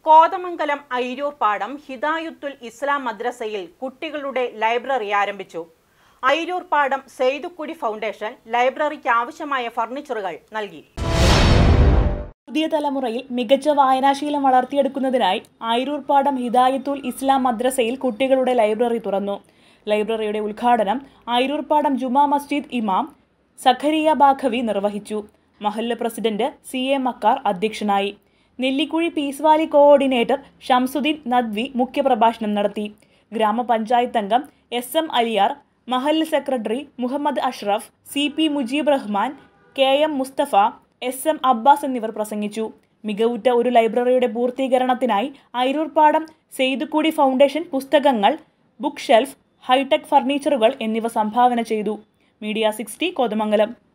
കോതമംഗലം അയിരൂർ പാടം ഹിദായുത്തുൽ ഇസ്ലാം മദ്രസയിൽ കുട്ടികളുടെ ലൈബ്രറി ആരംഭിച്ചു അയിരൂർ പാടം സെയ്തുക്കുടി ഫൗണ്ടേഷൻ ലൈബ്രറിക്ക് ആവശ്യമായ ഫർണിച്ചറുകൾ നൽകി പുതിയ തലമുറയിൽ മികച്ച വായനാശീലം വളർത്തിയെടുക്കുന്നതിനായി ആയിരൂർപ്പാടം ഹിദായത്തുൽ ഇസ്ലാം മദ്രസയിൽ കുട്ടികളുടെ ലൈബ്രറി തുറന്നു ലൈബ്രറിയുടെ ഉദ്ഘാടനം ആയിരൂർപ്പാടം ജുമാ മസ്ജിദ് ഇമാം സഖരിയ ബാഖവി നിർവഹിച്ചു മഹല്ല് പ്രസിഡന്റ് സി എ മക്കാർ അധ്യക്ഷനായി Nellikuzhi peace valley coordinator Shamsuddin Nadvi മുഖ്യപ്രഭാഷണം നടത്തി ഗ്രാമപഞ്ചായത്ത് അംഗം എസ് എം അലിയാർ മഹല്ല് secretary Muhammad Ashraf C P Mujeeb Rahman K M Musthafa S M Abbas എന്നിവർ പ്രസംഗിച്ചു മികവുറ്റ ഒരു ലൈബ്രറിയുടെ പൂർത്തീകരണത്തിനായി അയിരൂർപ്പാടം സെയ്തുക്കൂടി ഫൗണ്ടേഷൻ പുസ്തകങ്ങൾ ബുക്ക് ഷെൽഫ് ഹൈടെക് ഫർണിച്ചറുകൾ എന്നിവ സംഭാവന ചെയ്തു മീഡിയ സിക്സ്റ്റി കോതമംഗലം